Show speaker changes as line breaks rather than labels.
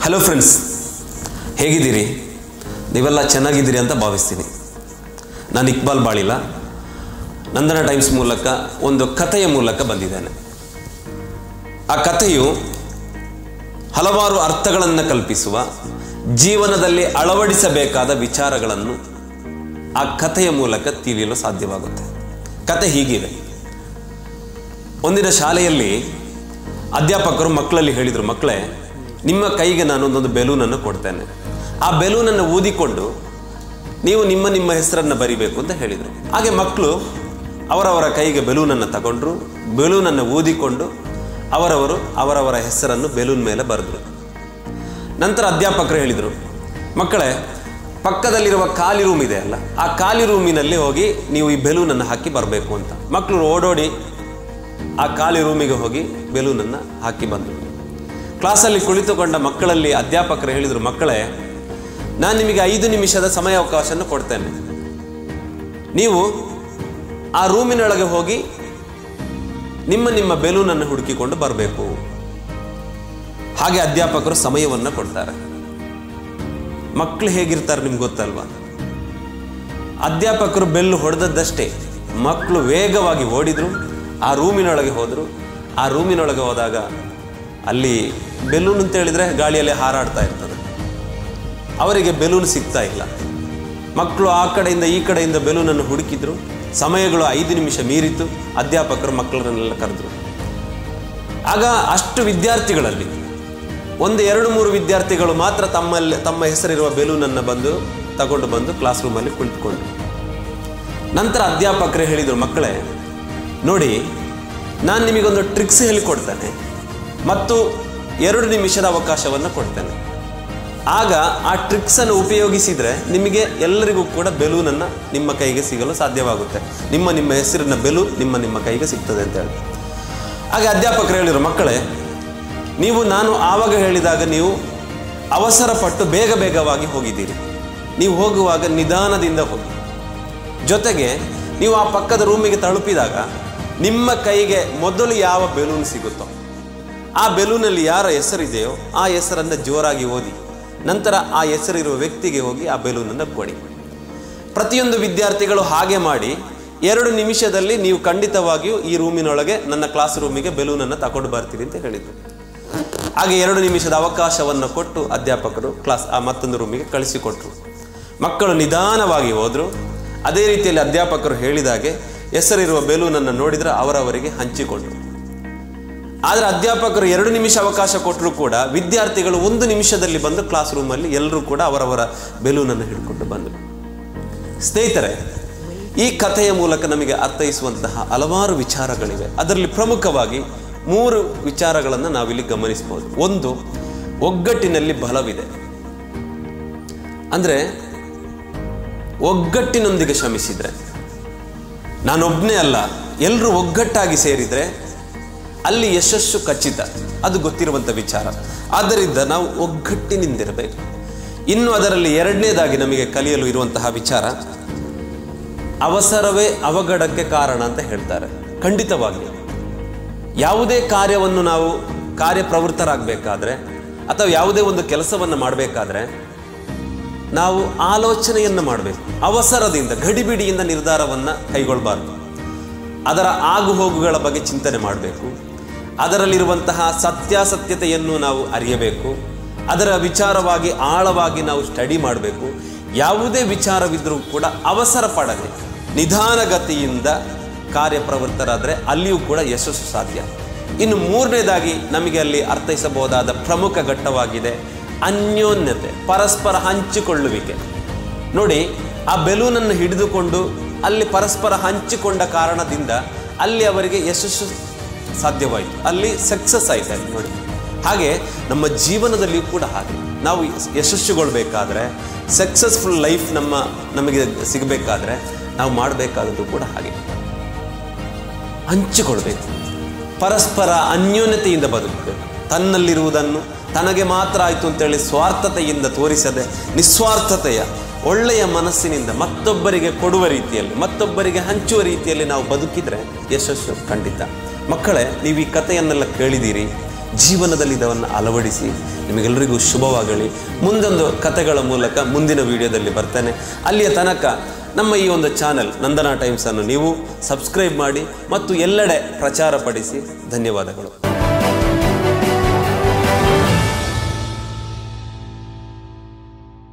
hello friends ಹೇಗಿದ್ದೀರಿ ನೀವೆಲ್ಲ ಚೆನ್ನಾಗಿದ್ದೀರಿ ಅಂತ ಭಾವಿಸ್ತೀನಿ ನಾನು ಇಕ್ಬಾಲ್ ಬಾಳಿಲ್ಲ ನಂದನ ಟೈಮ್ಸ್ ಮೂಲಕ ಒಂದು ಕಥೆಯ ಮೂಲಕ ಬಂದಿದ್ದೇನೆ ಆ ಕಥೆಯು ಹಲವಾರು ಅರ್ಥಗಳನ್ನು ಕಲ್ಪಿಸುವ ಜೀವನದಲ್ಲಿ ಅಳವಡಿಸಬೇಕಾದ ವಿಚಾರಗಳನ್ನು ಆ ಕಥೆಯ ಮೂಲಕ ತಿಳಿಯಲು ಸಾಧ್ಯವಾಗುತ್ತೆ ಕತೆ ಹೀಗಿದೆ ಒಂದಿನ ಶಾಲೆಯಲ್ಲಿ ಅಧ್ಯಾಪಕರು ಮಕ್ಕಳಲ್ಲಿ ಹೇಳಿದರು ಮಕ್ಕಳೇ ನಿಮ್ಮ ಕೈಗೆ ನಾನು ಒಂದೊಂದು ಬೆಲೂನನ್ನು ಕೊಡ್ತೇನೆ ಆ ಬೆಲೂನನ್ನು ಊದಿಕೊಂಡು ನೀವು ನಿಮ್ಮ ನಿಮ್ಮ ಹೆಸರನ್ನು ಬರಿಬೇಕು ಅಂತ ಹೇಳಿದರು ಹಾಗೆ ಮಕ್ಕಳು ಅವರವರ ಕೈಗೆ ಬೆಲೂನನ್ನು ತಗೊಂಡ್ರು ಬೆಲೂನನ್ನು ಊದಿಕೊಂಡು ಅವರವರು ಅವರವರ ಹೆಸರನ್ನು ಬೆಲೂನ್ ಮೇಲೆ ಬರೆದ್ರು ನಂತರ ಅಧ್ಯಾಪಕರು ಹೇಳಿದರು ಮಕ್ಕಳೇ ಪಕ್ಕದಲ್ಲಿರುವ ಖಾಲಿ ರೂಮ್ ಇದೆ ಅಲ್ಲ ಆ ಖಾಲಿ ರೂಮಿನಲ್ಲಿ ಹೋಗಿ ನೀವು ಈ ಬೆಲೂನನ್ನು ಹಾಕಿ ಬರಬೇಕು ಅಂತ ಮಕ್ಕಳು ಓಡೋಡಿ ಆ ಖಾಲಿ ರೂಮಿಗೆ ಹೋಗಿ ಬೆಲೂನನ್ನು ಹಾಕಿ ಬಂದರು ಕ್ಲಾಸಲ್ಲಿ ಕುಳಿತುಕೊಂಡ ಮಕ್ಕಳಲ್ಲಿ ಅಧ್ಯಾಪಕರು ಹೇಳಿದರು ಮಕ್ಕಳೇ ನಾನು ನಿಮಗೆ ಐದು ನಿಮಿಷದ ಸಮಯಾವಕಾಶವನ್ನು ಕೊಡ್ತೇನೆ ನೀವು ಆ ರೂಮಿನೊಳಗೆ ಹೋಗಿ ನಿಮ್ಮ ನಿಮ್ಮ ಬೆಲೂನನ್ನು ಹುಡುಕಿಕೊಂಡು ಬರಬೇಕು ಹಾಗೆ ಅಧ್ಯಾಪಕರು ಸಮಯವನ್ನು ಕೊಡ್ತಾರೆ ಮಕ್ಕಳು ಹೇಗಿರ್ತಾರೆ ನಿಮ್ಗೆ ಗೊತ್ತಲ್ವಾ ಅಧ್ಯಾಪಕರು ಬೆಲ್ಲು ಹೊಡೆದದ್ದಷ್ಟೇ ಮಕ್ಕಳು ವೇಗವಾಗಿ ಓಡಿದ್ರು ಆ ರೂಮಿನೊಳಗೆ ಹೋದರು ಆ ರೂಮಿನೊಳಗೆ ಹೋದಾಗ ಅಲ್ಲಿ ಬೆಲೂನ್ ಅಂತ ಹೇಳಿದ್ರೆ ಗಾಳಿಯಲ್ಲಿ ಹಾರಾಡ್ತಾ ಇರ್ತದೆ ಅವರಿಗೆ ಬೆಲೂನ್ ಸಿಗ್ತಾ ಇಲ್ಲ ಮಕ್ಕಳು ಆ ಕಡೆಯಿಂದ ಈ ಕಡೆಯಿಂದ ಬೆಲೂನನ್ನು ಹುಡುಕಿದ್ರು ಸಮಯಗಳು ಐದು ನಿಮಿಷ ಮೀರಿತು ಅಧ್ಯಾಪಕರು ಮಕ್ಕಳನ್ನೆಲ್ಲ ಕರೆದ್ರು ಆಗ ಅಷ್ಟು ವಿದ್ಯಾರ್ಥಿಗಳಲ್ಲಿ ಒಂದು ಎರಡು ಮೂರು ವಿದ್ಯಾರ್ಥಿಗಳು ಮಾತ್ರ ತಮ್ಮಲ್ಲಿ ತಮ್ಮ ಹೆಸರಿರುವ ಬೆಲೂನನ್ನು ಬಂದು ತಗೊಂಡು ಬಂದು ಕ್ಲಾಸ್ ರೂಮಲ್ಲಿ ಕುಳಿತುಕೊಂಡ್ರು ನಂತರ ಅಧ್ಯಾಪಕರೇ ಹೇಳಿದರು ಮಕ್ಕಳೇ ನೋಡಿ ನಾನು ನಿಮಗೊಂದು ಟ್ರಿಕ್ಸ್ ಹೇಳಿಕೊಡ್ತೇನೆ ಮತ್ತು ಎರಡು ನಿಮಿಷದ ಅವಕಾಶವನ್ನು ಕೊಡ್ತೇನೆ ಆಗ ಆ ಟ್ರಿಕ್ಸನ್ನು ಉಪಯೋಗಿಸಿದರೆ ನಿಮಗೆ ಎಲ್ಲರಿಗೂ ಕೂಡ ಬೆಲೂನನ್ನು ನಿಮ್ಮ ಕೈಗೆ ಸಿಗಲು ಸಾಧ್ಯವಾಗುತ್ತೆ ನಿಮ್ಮ ನಿಮ್ಮ ಹೆಸರಿನ ಬೆಲೂನ್ ನಿಮ್ಮ ನಿಮ್ಮ ಕೈಗೆ ಸಿಗ್ತದೆ ಅಂತ ಹೇಳಿ ಹಾಗೆ ಅಧ್ಯಾಪಕರು ಹೇಳಿದರು ಮಕ್ಕಳೇ ನೀವು ನಾನು ಆವಾಗ ಹೇಳಿದಾಗ ನೀವು ಅವಸರ ಪಟ್ಟು ಬೇಗ ಬೇಗವಾಗಿ ಹೋಗಿದ್ದೀರಿ ನೀವು ಹೋಗುವಾಗ ನಿಧಾನದಿಂದ ಹೋಗಿ ಜೊತೆಗೆ ನೀವು ಆ ಪಕ್ಕದ ರೂಮಿಗೆ ತಲುಪಿದಾಗ ನಿಮ್ಮ ಕೈಗೆ ಮೊದಲು ಯಾವ ಬೆಲೂನ್ ಸಿಗುತ್ತೋ ಆ ಬೆಲೂನಲ್ಲಿ ಯಾರ ಹೆಸರಿದೆಯೋ ಆ ಹೆಸರನ್ನು ಜೋರಾಗಿ ಓದಿ ನಂತರ ಆ ಹೆಸರಿರುವ ವ್ಯಕ್ತಿಗೆ ಹೋಗಿ ಆ ಬೆಲೂನನ್ನು ಕೊಡಿ ಪ್ರತಿಯೊಂದು ವಿದ್ಯಾರ್ಥಿಗಳು ಹಾಗೆ ಮಾಡಿ ಎರಡು ನಿಮಿಷದಲ್ಲಿ ನೀವು ಖಂಡಿತವಾಗಿಯೂ ಈ ರೂಮಿನೊಳಗೆ ನನ್ನ ಕ್ಲಾಸ್ ರೂಮಿಗೆ ಬೆಲೂನನ್ನು ತಗೊಂಡು ಬರ್ತೀರಿ ಅಂತ ಹೇಳಿದರು ಹಾಗೆ ಎರಡು ನಿಮಿಷದ ಅವಕಾಶವನ್ನು ಕೊಟ್ಟು ಅಧ್ಯಾಪಕರು ಕ್ಲಾಸ್ ಆ ಮತ್ತೊಂದು ರೂಮಿಗೆ ಕಳಿಸಿಕೊಟ್ರು ಮಕ್ಕಳು ನಿಧಾನವಾಗಿ ಹೋದರು ಅದೇ ರೀತಿಯಲ್ಲಿ ಅಧ್ಯಾಪಕರು ಹೇಳಿದಾಗೆ ಹೆಸರಿರುವ ಬೆಲೂನನ್ನು ನೋಡಿದರೆ ಅವರವರಿಗೆ ಹಂಚಿಕೊಂಡ್ರು ಆದರೆ ಅಧ್ಯಾಪಕರು ಎರಡು ನಿಮಿಷ ಅವಕಾಶ ಕೊಟ್ಟರು ಕೂಡ ವಿದ್ಯಾರ್ಥಿಗಳು ಒಂದು ನಿಮಿಷದಲ್ಲಿ ಬಂದು ಕ್ಲಾಸ್ ರೂಮಲ್ಲಿ ಎಲ್ಲರೂ ಕೂಡ ಅವರವರ ಬೆಲೂನನ್ನು ಹಿಡ್ಕೊಂಡು ಬಂದರು ಸ್ನೇಹಿತರೆ ಈ ಕಥೆಯ ಮೂಲಕ ನಮಗೆ ಅರ್ಥೈಸುವಂತಹ ಹಲವಾರು ವಿಚಾರಗಳಿವೆ ಅದರಲ್ಲಿ ಪ್ರಮುಖವಾಗಿ ಮೂರು ವಿಚಾರಗಳನ್ನು ನಾವಿಲ್ಲಿ ಗಮನಿಸಬಹುದು ಒಂದು ಒಗ್ಗಟ್ಟಿನಲ್ಲಿ ಬಲವಿದೆ ಅಂದರೆ ಒಗ್ಗಟ್ಟಿನೊಂದಿಗೆ ಶ್ರಮಿಸಿದ್ರೆ ನಾನೊಬ್ಬನೇ ಅಲ್ಲ ಎಲ್ಲರೂ ಒಗ್ಗಟ್ಟಾಗಿ ಸೇರಿದರೆ ಅಲ್ಲಿ ಯಶಸ್ಸು ಖಚಿತ ಅದು ಗೊತ್ತಿರುವಂಥ ವಿಚಾರ ಆದ್ದರಿಂದ ನಾವು ಒಗ್ಗಟ್ಟಿನಿಂದಿರಬೇಕು ಇನ್ನು ಅದರಲ್ಲಿ ಎರಡನೇದಾಗಿ ನಮಗೆ ಕಲಿಯಲು ಇರುವಂತಹ ವಿಚಾರ ಅವಸರವೇ ಅವಘಡಕ್ಕೆ ಕಾರಣ ಅಂತ ಹೇಳ್ತಾರೆ ಖಂಡಿತವಾಗಿ ಯಾವುದೇ ಕಾರ್ಯವನ್ನು ನಾವು ಕಾರ್ಯಪ್ರವೃತ್ತರಾಗಬೇಕಾದ್ರೆ ಅಥವಾ ಯಾವುದೇ ಒಂದು ಕೆಲಸವನ್ನು ಮಾಡಬೇಕಾದ್ರೆ ನಾವು ಆಲೋಚನೆಯನ್ನು ಮಾಡಬೇಕು ಅವಸರದಿಂದ ಗಡಿಬಿಡಿಯಿಂದ ನಿರ್ಧಾರವನ್ನು ಕೈಗೊಳ್ಳಬಾರ್ದು ಅದರ ಆಗುಹೋಗುಗಳ ಬಗ್ಗೆ ಚಿಂತನೆ ಮಾಡಬೇಕು ಅದರಲ್ಲಿರುವಂತಹ ಸತ್ಯಾಸತ್ಯತೆಯನ್ನು ನಾವು ಅರಿಯಬೇಕು ಅದರ ವಿಚಾರವಾಗಿ ಆಳವಾಗಿ ನಾವು ಸ್ಟಡಿ ಮಾಡಬೇಕು ಯಾವುದೇ ವಿಚಾರವಿದ್ದರೂ ಕೂಡ ಅವಸರ ಪಡದೆ ನಿಧಾನಗತಿಯಿಂದ ಕಾರ್ಯಪ್ರವೃತ್ತರಾದರೆ ಅಲ್ಲಿಯೂ ಕೂಡ ಯಶಸ್ಸು ಸಾಧ್ಯ ಇನ್ನು ಮೂರನೇದಾಗಿ ನಮಗೆ ಅಲ್ಲಿ ಅರ್ಥೈಸಬಹುದಾದ ಪ್ರಮುಖ ಘಟ್ಟವಾಗಿದೆ ಅನ್ಯೋನ್ಯತೆ ಪರಸ್ಪರ ಹಂಚಿಕೊಳ್ಳುವಿಕೆ ನೋಡಿ ಆ ಬೆಲೂನನ್ನು ಹಿಡಿದುಕೊಂಡು ಅಲ್ಲಿ ಪರಸ್ಪರ ಹಂಚಿಕೊಂಡ ಕಾರಣದಿಂದ ಅಲ್ಲಿ ಅವರಿಗೆ ಯಶಸ್ಸು ಸಾಧ್ಯವಾಯಿತು ಅಲ್ಲಿ ಸಕ್ಸಸ್ ಆಯ್ತು ಅಲ್ಲಿ ನೋಡಿ ಹಾಗೆ ನಮ್ಮ ಜೀವನದಲ್ಲಿಯೂ ಕೂಡ ಹಾಗೆ ನಾವು ಯಶಸ್ಸುಗೊಳ್ಬೇಕಾದ್ರೆ ಸಕ್ಸಸ್ಫುಲ್ ಲೈಫ್ ನಮ್ಮ ನಮಗೆ ಸಿಗಬೇಕಾದ್ರೆ ನಾವು ಮಾಡಬೇಕಾದದ್ದು ಕೂಡ ಹಾಗೆ ಹಂಚಿಕೊಳ್ಬೇಕು ಪರಸ್ಪರ ಅನ್ಯೋನ್ಯತೆಯಿಂದ ಬದುಕಬೇಕು ತನ್ನಲ್ಲಿರುವುದನ್ನು ತನಗೆ ಮಾತ್ರ ಆಯಿತು ಅಂತೇಳಿ ಸ್ವಾರ್ಥತೆಯಿಂದ ತೋರಿಸದೆ ನಿಸ್ವಾರ್ಥತೆಯ ಒಳ್ಳೆಯ ಮನಸ್ಸಿನಿಂದ ಮತ್ತೊಬ್ಬರಿಗೆ ಕೊಡುವ ರೀತಿಯಲ್ಲಿ ಮತ್ತೊಬ್ಬರಿಗೆ ಹಂಚುವ ರೀತಿಯಲ್ಲಿ ನಾವು ಬದುಕಿದ್ರೆ ಯಶಸ್ಸು ಖಂಡಿತ ಮಕ್ಕಳೇ ನೀವು ಈ ಕಥೆಯನ್ನೆಲ್ಲ ಕೇಳಿದ್ದೀರಿ ಜೀವನದಲ್ಲಿ ಇದನ್ನು ಅಳವಡಿಸಿ ನಿಮಗೆಲ್ಲರಿಗೂ ಶುಭವಾಗಲಿ ಮುಂದೊಂದು ಕಥೆಗಳ ಮೂಲಕ ಮುಂದಿನ ವಿಡಿಯೋದಲ್ಲಿ ಬರ್ತೇನೆ ಅಲ್ಲಿಯ ತನಕ ನಮ್ಮ ಈ ಒಂದು ಚಾನೆಲ್ ನಂದನಾ ಟೈಮ್ಸನ್ನು ನೀವು ಸಬ್ಸ್ಕ್ರೈಬ್ ಮಾಡಿ ಮತ್ತು ಎಲ್ಲೆಡೆ ಪ್ರಚಾರಪಡಿಸಿ ಧನ್ಯವಾದಗಳು